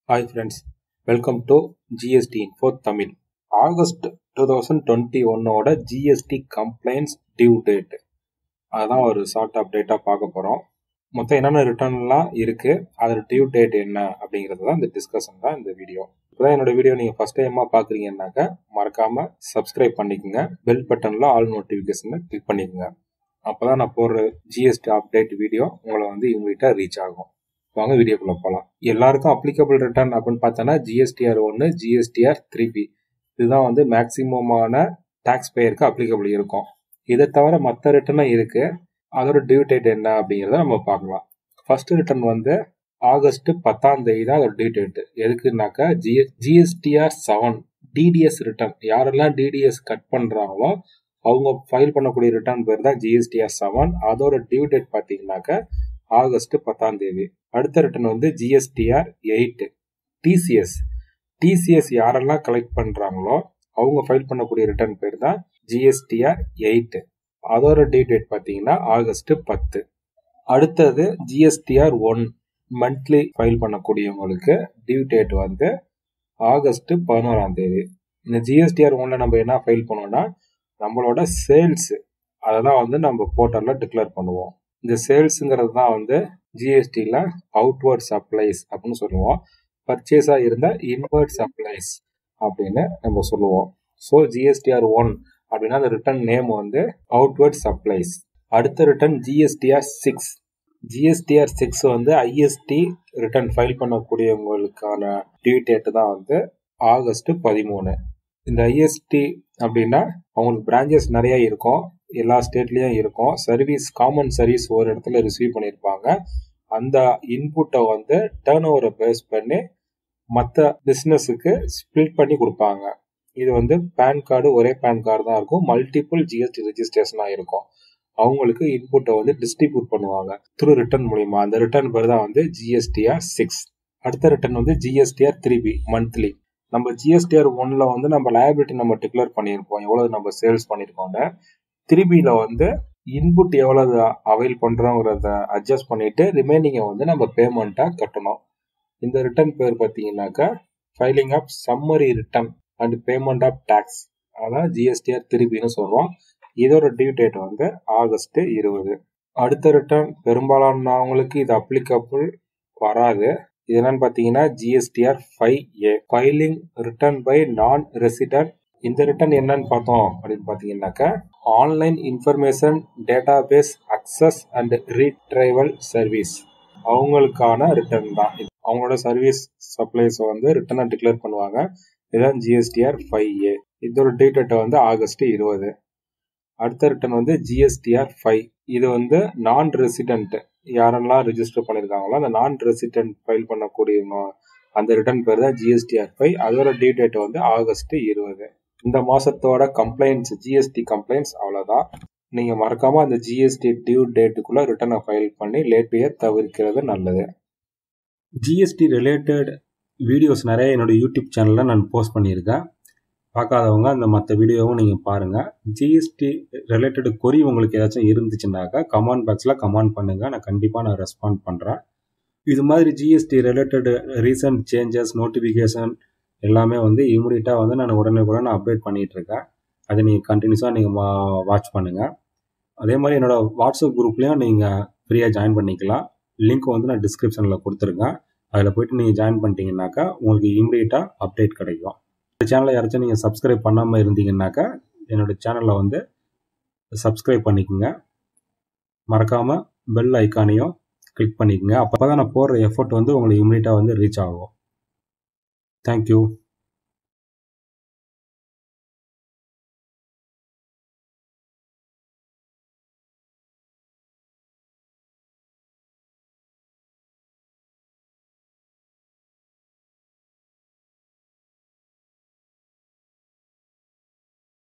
hi friends welcome to GST info Tamil August two thousand twenty ஒன்னோட GST complaints due date அதுதான் ஒரு short அப்டேட்டாக பார்க்க போகிறோம் மொத்தம் என்னென்ன ரிட்டர்ன்லாம் இருக்குது அதோட டியூ டேட் என்ன அப்படிங்கிறது தான் இந்த டிஸ்கஷன் தான் இந்த வீடியோ இப்போதான் என்னோட வீடியோ நீங்கள் ஃபஸ்ட் டைமாக பார்க்குறீங்கன்னாக்கா மறக்காமல் சப்ஸ்கிரைப் பண்ணிக்கோங்க பெல் பட்டனில் ஆல் நோட்டிஃபிகேஷனை கிளிக் பண்ணிக்கோங்க அப்போ தான் நான் போடுற ஜிஎஸ்டி அப்டேட் வீடியோ உங்களை வந்து இமீடியட்டாக ரீச் ஆகும் வாங்க வீடியோக்குள்ள போகலாம் எல்லாருக்கும் அப்ளிகபிள் ரிட்டர்ன் அப்படின்னு பார்த்தோன்னா ஜிஎஸ்டிஆர் ஒன்று ஜிஎஸ்டிஆர் த்ரீ பி இதுதான் வந்து மேக்சிமமான டேக்ஸ் பேயருக்கு அப்ளிகபிள் இருக்கும் இதை தவிர மற்ற ரிட்டர்னும் இருக்கு அதோட டியூ டேட் என்ன அப்படிங்கிறத நம்ம பார்க்கலாம் ஃபர்ஸ்ட் ரிட்டர்ன் வந்து ஆகஸ்ட் பத்தாம் தேதி தான் அதோட டியூ டேட் எதுக்குனாக்கா GS GSTR seven TDS return யாரெல்லாம் டிடிஎஸ் கட் பண்ணுறாங்களோ அவங்க ஃபைல் பண்ணக்கூடிய ரிட்டர்ன் பேர் தான் ஜிஎஸ்டிஆர் செவன் அதோட டியூ டேட் பார்த்தீங்கன்னாக்கா ஆகஸ்ட் பத்தாம் தேதி அடுத்த ரிட்டர்ன் வந்து ஜிஎஸ்டிஆர் எயிட் டிசிஎஸ் டிசிஎஸ் யாரெல்லாம் கலெக்ட் பண்ணுறாங்களோ அவங்க ஃபைல் பண்ணக்கூடிய ரிட்டர்ன் பேர் தான் ஜிஎஸ்டிஆர் எயிட் அதோட டியூ டேட் பார்த்தீங்கன்னா ஆகஸ்ட் பத்து அடுத்தது ஜிஎஸ்டிஆர் ஒன் மந்த்லி ஃபைல் பண்ணக்கூடியவங்களுக்கு டியூ டேட் வந்து ஆகஸ்ட் பதினோராம் தேதி இந்த ஜிஎஸ்டிஆர் ஒன்ல நம்ம என்ன ஃபைல் பண்ணோம்னா நம்மளோட சேல்ஸ் அதை தான் வந்து நம்ம போர்ட்டலில் டிக்ளேர் பண்ணுவோம் இந்த சேல்ஸுங்கிறது தான் வந்து ஜிஎஸ்டியில் அவுட்வர்ட் சப்ளைஸ் அப்படின்னு சொல்லுவோம் பர்ச்சேஸாக இருந்தால் இன்வர்ட் சப்ளைஸ் அப்படின்னு நம்ம சொல்லுவோம் ஸோ ஜிஎஸ்டிஆர் ஒன் அப்படின்னா அந்த ரிட்டர்ன் நேம் வந்து அவுட்வர்ட் சப்ளைஸ் அடுத்த return GSTR six GSTR six வந்து ஐஎஸ்டி ரிட்டர்ன் ஃபைல் பண்ணக்கூடியவங்களுக்கான டியூ டேட் தான் வந்து ஆகஸ்ட் பதிமூணு இந்த ஐஎஸ்டி அப்படின்னா அவங்களுக்கு பிரான்ச்சஸ் நிறைய இருக்கும் எல்லா ஸ்டேட்லேயும் இருக்கும் சர்வீஸ் காமன் சர்வீஸ் ஒரு இடத்துல ரிசீவ் பண்ணியிருப்பாங்க அந்த இன்புட்டை வந்து டேர்ன் ஓவரை பேஸ் பண்ணி மற்ற பிஸ்னஸுக்கு ஸ்பிளிட் பண்ணி கொடுப்பாங்க இது வந்து பேன் கார்டு ஒரே பேன் கார்டு தான் இருக்கும் மல்டிபிள் ஜிஎஸ்டி ரெஜிஸ்ட்ரேஷனாக இருக்கும் அவங்களுக்கு இன்புட்டை வந்து டிஸ்ட்ரிபியூட் பண்ணுவாங்க த்ரூ ரிட்டர்ன் மூலியமா அந்த ரிட்டர்ன் பேர் தான் வந்து ஜிஎஸ்டிஆர் சிக்ஸ் அடுத்த ரிட்டர்ன் வந்து ஜிஎஸ்டிஆர் த்ரீ பி மந்த்லி நம்ம ஜிஎஸ்டிஆர் ஒன்ல வந்து நம்ம லயபிலிட்டி நம்ம டிக்ளேர் பண்ணியிருப்போம் எவ்வளவு நம்ம சேல்ஸ் பண்ணியிருக்கோம்னு திருபியில் வந்து இன்புட் எவ்வளவு அவைல் பண்ணுறோங்கிறத அட்ஜஸ்ட் பண்ணிட்டு ரிமைனிங்கை வந்து நம்ம பேமெண்ட்டாக கட்டணும் இந்த ரிட்டர்ன் பேர் பார்த்தீங்கன்னாக்கா filing of summary return and payment of tax அதான் ஜிஎஸ்டிஆர் திருப்பின்னு சொல்கிறோம் இதோட டியூ டேட் வந்து ஆகஸ்ட் இருபது அடுத்த ரிட்டர்ன் பெரும்பாலானவங்களுக்கு இது அப்ளிகபிள் வராது இது என்னன்னு பார்த்தீங்கன்னா GSTR five A filing return by non resident இந்த ரிட்டர்ன் என்னன்னு பார்த்தோம் அப்படின்னு பார்த்தீங்கன்னாக்கா online information data base access and retrieval service அவங்களுக்கான ரிட்டர்ன் தான் அவங்களோட சர்வீஸ் சப்ளைஸ் வந்து ரிட்டர்னை டிக்ளேர் பண்ணுவாங்க இதுதான் ஜிஎஸ்டிஆர் ஃபைவ் ஏ இதோட டேட்டை வந்து ஆகஸ்ட் இருபது அடுத்த ரிட்டர்ன் வந்து ஜிஎஸ்டிஆர் ஃபைவ் இது வந்து நான் ரெசிடென்ட் யாரெல்லாம் ரிஜிஸ்டர் பண்ணியிருக்காங்களோ அந்த நான் ரெசிடென்ட் ஃபைல் பண்ணக்கூடியவங்க அந்த ரிட்டர்ன் பேர் தான் ஜிஎஸ்டிஆர் ஃபைவ் அதோட டியூ டேட் வந்து ஆகஸ்ட் இருபது இந்த மாசத்தோட கம்ப்ளைண்ட்ஸ் ஜிஎஸ்டி கம்ப்ளைண்ட்ஸ் அவ்வளோதான் நீங்க மறக்காம அந்த ஜிஎஸ்டி டியூ டேட்டுக்குள்ள ரிட்டர்னை ஃபைல் பண்ணி லேட் பேயை தவிர்க்கிறது நல்லது ஜிஎஸ்டி ரிலேட்டட் வீடியோஸ் நிறைய என்னோட யூடியூப் சேனலில் நான் போஸ்ட் பண்ணியிருக்கேன் பார்க்காதவங்க அந்த மற்ற வீடியோவும் நீங்கள் பாருங்கள் ஜிஎஸ்டி ரிலேட்டட் கொரி உங்களுக்கு ஏதாச்சும் இருந்துச்சுன்னாக்கா கமெண்ட் பாக்ஸில் கமெண்ட் பண்ணுங்கள் நான் கண்டிப்பாக நான் ரெஸ்பாண்ட் பண்ணுறேன் இது மாதிரி GST related recent changes notification எல்லாமே வந்து இமீடியட்டாக வந்து நான் உடனே உடனே அப்டேட் பண்ணிகிட்டு இருக்கேன் அதை நீங்கள் கண்டினியூஸாக நீங்கள் வாட்ச் பண்ணுங்கள் அதே மாதிரி என்னோடய வாட்ஸ்அப் குரூப்லேயும் நீங்கள் ஃப்ரீயாக ஜாயின் பண்ணிக்கலாம் லிங்க் வந்து நான் டிஸ்கிரிப்ஷனில் கொடுத்துருக்கேன் அதில் போயிட்டு நீங்கள் ஜாயின் பண்ணிட்டீங்கன்னாக்கா உங்களுக்கு இமீடியட்டாக அப்டேட் கிடைக்கும் இந்த சேனலை யாராச்சும் நீங்கள் சப்ஸ்கிரைப் பண்ணாமல் இருந்தீங்கன்னாக்கா என்னோடய சேனலில் வந்து சப்ஸ்கிரைப் பண்ணிக்கோங்க மறக்காமல் பெல் ஐக்கானையும் கிளிக் பண்ணிக்கோங்க அப்போ தான் நான் போடுற எஃபர்ட் வந்து உங்களுக்கு இமீடியட்டாக வந்து ரீச் ஆகும் தேங்க்யூ